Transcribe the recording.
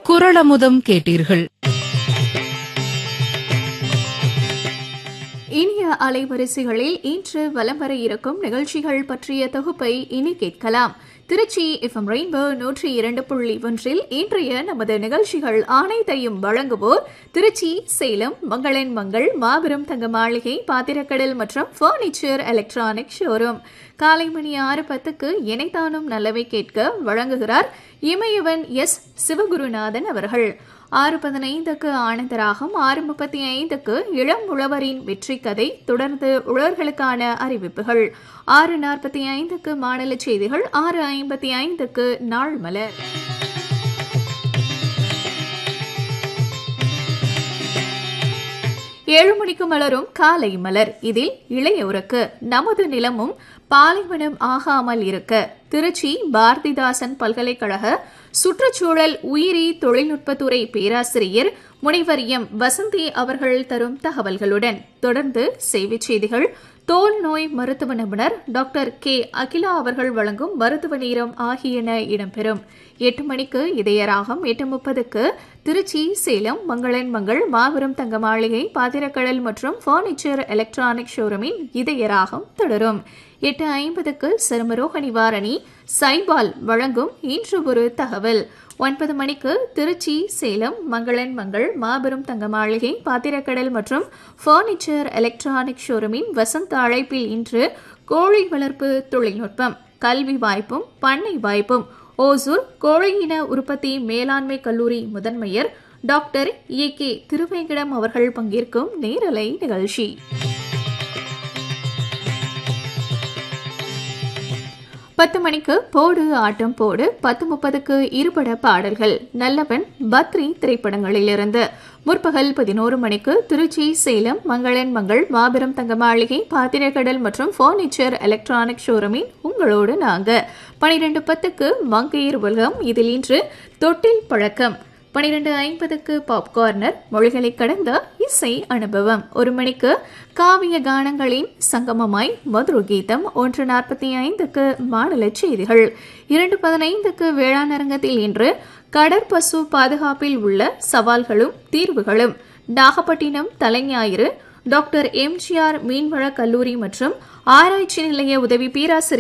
குரளமுதம் கேட்டீர்கள் இனிய அலைவரிசைகளில் இன்று வலம் வர இருக்கும் நிகழ்ச்சிகள் பற்றிய தொகுப்பை இனி கேட்கலாம் திருச்சி எஃப்எம் ரெயின்போ நூற்றி இரண்டு புள்ளி ஒன்றில் இன்றைய நமது நிகழ்ச்சிகள் அனைத்தையும் வழங்குவோர் திருச்சி சேலம் மங்களன் மங்கள் மாபெரும் தங்க மாளிகை பாத்திரக்கடல் மற்றும் பர்னிச்சர் எலக்ட்ரானிக் ஷோரூம் காலை மணி ஆறு பத்துக்கு இணைத்தானும் நல்லவை கேட்க வழங்குகிறார் இமயவன் எஸ் சிவகுருநாதன் அவர்கள் ஆறு பதினைந்துக்கு ஆனந்தராகம் ஆறு முப்பத்தி ஐந்துக்கு இளம் உழவரின் வெற்றி கதை தொடர்ந்து உழவர்களுக்கான அறிவிப்புகள் ஆறு நாற்பத்தி ஐந்துக்கு மாநில செய்திகள் ஆறு ஐம்பத்தி ஐந்துக்கு நாள் மலர் ஏழு மணிக்கு மலரும் காலை மலர் இதில் இளையோருக்கு நமது நிலமும் பாலைவனம் ஆகாமல் இருக்க திருச்சி பாரதிதாசன் பல்கலைக்கழக சுற்றுச்சூழல் உயிரி தொழில்நுட்பத்துறை பேராசிரியர் முனைவர் எம் வசந்தி அவர்கள் தரும் தகவல்களுடன் தொடர்ந்து செய்திச் செய்திகள் தோல் நோய் மருத்துவ நிபுணர் டாக்டர் கே அகிலா அவர்கள் வழங்கும் மருத்துவ நேரம் ஆகியன இடம்பெறும் எட்டு மணிக்கு இதயராகம் எட்டு முப்பதுக்கு திருச்சி சேலம் மங்களன் மங்கள் மாபெரும் தங்க மாளிகை பாத்திரக்கடல் மற்றும் பர்னிச்சர் எலக்ட்ரானிக் ஷோரூமின் இதயராகம் தொடரும் எட்டு ஐம்பதுக்கு சருமரோக நிவாரணி சைபால் வழங்கும் இன்று ஒரு தகவல் ஒன்பது மணிக்கு திருச்சி சேலம் மங்களன் மங்கள் மாபெரும் தங்க மாளிகை பாத்திரக்கடல் மற்றும் பர்னிச்சர் எலக்ட்ரானிக் ஷோரூமின் வசந்த அழைப்பில் இன்று கோழி வளர்ப்பு தொழில்நுட்பம் கல்வி வாய்ப்பும் பண்ணை வாய்ப்பும் ஓசூர் கோழியின உற்பத்தி மேலாண்மை கல்லூரி முதன்மையர் டாக்டர் ஏ கே திருவேங்கடம் அவர்கள் பங்கேற்கும் நேரலை நிகழ்ச்சி பத்து மணிக்கு போடு ஆட்டம் போடு பத்து முப்பதுக்கு இருபட பாடல்கள் நல்லவன் பத்ரி திரைப்படங்களிலிருந்து முற்பகல் பதினோரு மணிக்கு திருச்சி சேலம் மங்களன் மங்கள் மாபெரும் தங்க மாளிகை பாத்திரக்கடல் மற்றும் பர்னிச்சர் எலக்ட்ரானிக் ஷோரூமின் உங்களோடு நாங்க பனிரெண்டு பத்துக்கு மங்கையர் உலகம் இதில் இன்று தொட்டில் பழக்கம் பனிரெண்டு ஐம்பதுக்கு பாப்கார்னர் மொழிகளை கடந்த இசை அனுபவம் ஒரு மணிக்கு காவிய கானங்களின் சங்கமமாய் மதுர கீதம் ஒன்று நாற்பத்தி ஐந்துக்கு மாநில செய்திகள் இரண்டு பதினைந்துக்கு வேளாண் அரங்கத்தில் இன்று கடற்பசு பாதுகாப்பில் உள்ள சவால்களும் தீர்வுகளும் நாகப்பட்டினம் தலைஞாயிறு டாக்டர் எம்ஜிஆர் மீன்வள கல்லூரி மற்றும் ஆராய்ச்சி நிலைய உதவி பேராசிரியர்